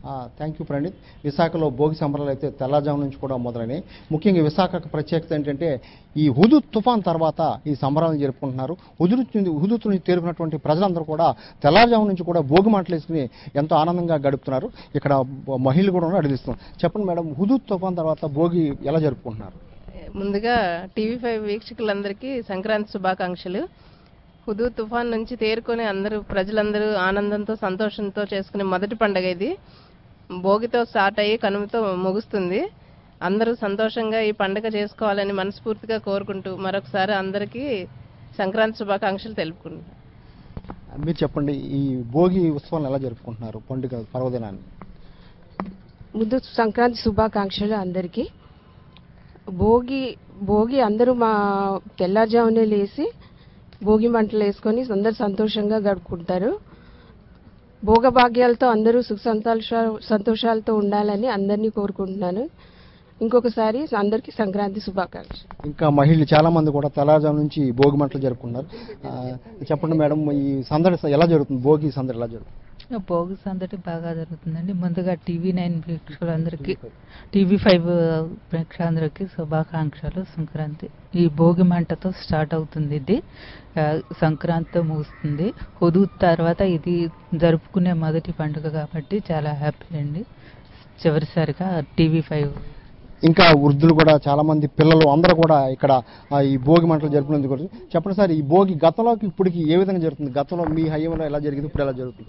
Thank you Praneeth విశాఖలో భోగి సంబరాలు అయితే తెల్లజాము నుంచి కూడా మొదలైనవి ముఖ్యంగా విశాఖకు ప్రత్యేకత ఏంటంటే ఈ హుదూద్ తుఫాన్ తర్వాత ఈ సంబరాలను జరుపుకుంటున్నారు హుదూద్ నుంచి హుదూద్ నుంచి తేరుకున్నటువంటి ప్రజలందరూ కూడా తెల్లజాము నుంచి కూడా భోగి మంటలు వేసుకుని ఎంతో ఆనందంగా గడుపుతున్నారు ఇక్కడ మహిళలు కూడా ఉన్నారు అడిగిస్తున్నాం చెప్పండి మేడం హుదూద్ తుఫాన్ తర్వాత భోగి ఎలా జరుపుకుంటున్నారు ముందుగా టీవీ ఫైవ్ వీక్షకులందరికీ సంక్రాంతి శుభాకాంక్షలు హుదూ తుఫాన్ నుంచి తేరుకొని అందరూ ప్రజలందరూ ఆనందంతో సంతోషంతో చేసుకునే మొదటి పండగ ఇది భోగితో స్టార్ట్ అయ్యి కనుమతో ముగుస్తుంది అందరూ సంతోషంగా ఈ పండగ చేసుకోవాలని మనస్ఫూర్తిగా కోరుకుంటూ మరొకసారి అందరికీ సంక్రాంతి శుభాకాంక్షలు తెలుపుకుంటున్నాను మీరు చెప్పండి ఈ భోగి ఉత్సవాలను ఎలా జరుపుకుంటున్నారు పండుగ పర్వదినాన్ని ముందు సంక్రాంతి శుభాకాంక్షలు అందరికీ భోగి భోగి అందరూ మా తెల్లారుజామునే లేచి భోగి మంటలు వేసుకొని అందరు సంతోషంగా గడుపుకుంటారు భోగభాగ్యాలతో అందరూ సుఖ సంతోష సంతోషాలతో ఉండాలని అందరినీ కోరుకుంటున్నాను ఇంకొకసారి అందరికీ సంక్రాంతి శుభాకాంక్షలు ఇంకా మహిళలు చాలా మంది కూడా తెల్లవారుజాము నుంచి భోగి మంటలు జరుపుకున్నారు ఆ, చెప్పండి మేడం ఈ సందడి ఎలా జరుగుతుంది భోగి సందడి ఎలా జరుగుతుంది భోగి సందడి బాగా జరుగుతుందండి ముందుగా టీవీ నైన్ ప్రేక్షకులందరికీ టీవీ ఫైవ్ ప్రేక్షకులందరికీ శుభాకాంక్షలు సంక్రాంతి ఈ భోగి మంటతో స్టార్ట్ అవుతుంది ఇది ఆ, సంక్రాంతితో ముగుస్తుంది హుదూద్ తర్వాత ఇది జరుపుకునే మొదటి పండుగ కాబట్టి చాలా హ్యాపీ అండి చివరిసారిగా టీవీ ఫైవ్ ఇంకా వృద్ధులు కూడా చాలా మంది పిల్లలు అందరూ కూడా ఇక్కడ ఆ, ఈ భోగి మంటలు జరుపుకునేందుకు వచ్చారు. చెప్పండి సార్ ఈ భోగి గతంలోకి ఇప్పటికి ఏ విధంగా జరుగుతుంది గతంలో మీ హయాంలో ఎలా జరిగింది ఇప్పుడు ఎలా జరుగుతుంది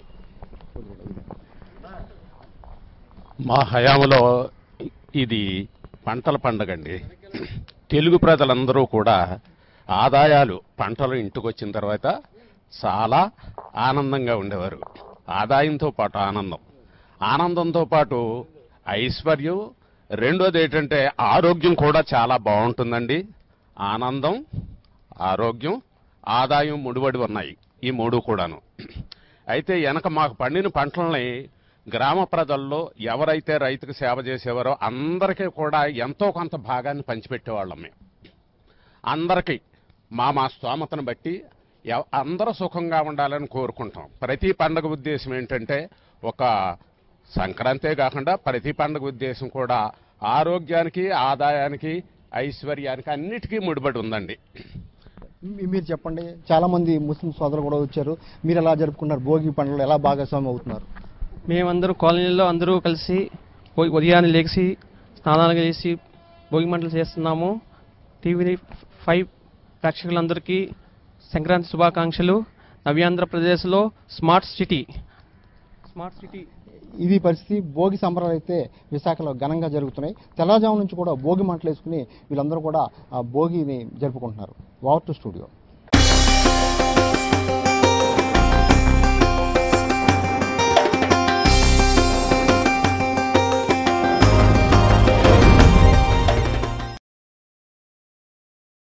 మా హయాంలో ఇది పంటల పండగ అండి తెలుగు ప్రజలందరూ కూడా ఆదాయాలు పంటలు ఇంటికి వచ్చిన తర్వాత చాలా ఆనందంగా ఉండేవారు ఆదాయంతో పాటు ఆనందం ఆనందంతో పాటు ఐశ్వర్యం రెండోది ఏంటంటే ఆరోగ్యం కూడా చాలా బాగుంటుందండి ఆనందం ఆరోగ్యం ఆదాయం ముడిపడి ఉన్నాయి ఈ మూడు కూడాను అయితే వెనక మాకు పండిన పంటలని గ్రామ ప్రజల్లో ఎవరైతే రైతుకు సేవ చేసేవారో అందరికీ కూడా ఎంతో కొంత భాగాన్ని పంచిపెట్టేవాళ్ళం మేము అందరికీ మా మా స్తోమతను బట్టి ఎవ- అందరూ సుఖంగా ఉండాలని కోరుకుంటాం ప్రతి పండగ ఉద్దేశం ఏంటంటే ఒక సంక్రాంతే కాకుండా ప్రతి పండగ ఉద్దేశం కూడా ఆరోగ్యానికి ఆదాయానికి ఐశ్వర్యానికి అన్నిటికీ ముడిపడి ఉందండి మీ- మీరు చెప్పండి చాలా మంది ముస్లిం సోదరులు కూడా వచ్చారు మీరు ఎలా జరుపుకున్నారు భోగి పండుగలు ఎలా భాగస్వామి అవుతున్నారు మేమందరూ కాలనీలో అందరూ కలిసి ఉ- ఉదయాన్నే లేచి స్నానాలు చేసి భోగి మంటలు చేస్తున్నాము టీవీ ఫైవ్ ప్రేక్షకులందరికీ సంక్రాంతి శుభాకాంక్షలు నవ్యాంధ్రప్రదేశ్లో స్మార్ట్ సిటీ స్మార్ట్ సిటీ ఇది పరిస్థితి భోగి సంబరాలు అయితే విశాఖలో ఘనంగా జరుగుతున్నాయి తెల్లజాము నుంచి కూడా భోగి మంటలు వేసుకుని వీళ్ళందరూ కూడా ఆ భోగిని జరుపుకుంటున్నారు వావర్ టు స్టూడియో